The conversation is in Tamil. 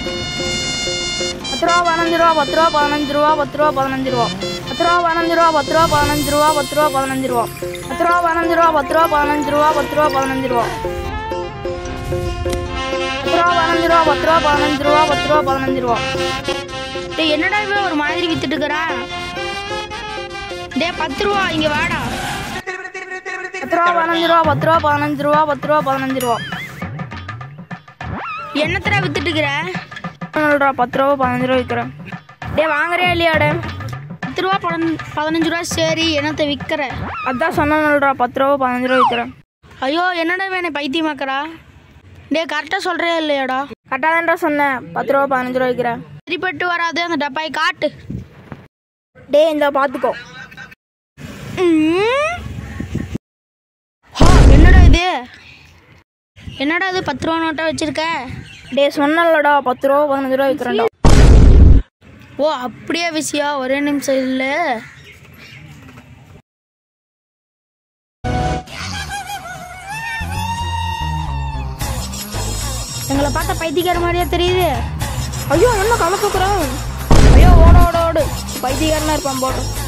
பத்து ரூபா பதினஞ்சு ரூபா பத்து ரூபா பதினஞ்சு ரூபா பத்து ரூபா பதினஞ்சு ரூபா பத்து ரூபா பதினஞ்சு ரூபா பத்து ரூபா பதினஞ்சு ரூபா பத்து ரூபா பதினஞ்சு ரூபா பத்து ரூபா பதினஞ்சு ரூபா பத்து ரூபா பதினஞ்சு ரூபா பத்து ரூபா பதினஞ்சு ரூபா பத்து ரூபா பதினஞ்சு ரூபா பத்து ரூபா பதினஞ்சு ரூபா பத்து ரூபா பதினஞ்சு ரூபா டேய் என்னடா இவன் ஒரு மாதிரி வித்துட்டு இருக்கிறான் டேய் பத்து ரூபா இங்க வாடா பத்து ரூபா பதினஞ்சு ரூபா பத்து ரூபா பதினஞ்சு ரூபா பத்து ரூபா பதினஞ்சு ரூபா என்னத்தடா வித்துட்டு இருக்கிற ரூபா பத்து ரூபா பதினஞ்சு ரூபா விற்கிறேன் டேய் வாங்குறியா இல்லையாடே பத்து ரூபா பதன் பதினஞ்சு ரூபா சரி என்னத்தை விற்கிற அதான் சொன்னேன்டா பத்து ரூபா பதினஞ்சு ரூபா விற்கிறேன் ஐயோ என்னடா வேணே பைத்தியமாக்கடா டேய் கரெக்டாக சொல்கிறே இல்லையாடா கரெக்டாக தான்டா சொன்னேன் பத்து ரூபா பதினஞ்சு ரூபா விற்கிறேன் சரிப்பட்டு வராது அந்த டப்பாய் காட்டு டேய் இந்த பார்த்துக்கோ ம். ஹா, என்னடா இது என்னடா இது பத்து ரூபா நோட்டா வச்சிருக்க டேய் சொன்னலடா பத்து ரூபா பதினஞ்சு ரூபா விற்கிறேன்டா ஓ அப்படியே விஷயம் ஒரே நிமிஷம் இல்லை எங்களை பார்த்தா பைத்தியக்கார மாதிரியா தெரியுது ஐயோ என்ன கலப்புக்குறேன் ஐயோ ஓட ஓட ஓடு பைத்தியக்காரனா இருப்பான் போட்டோம்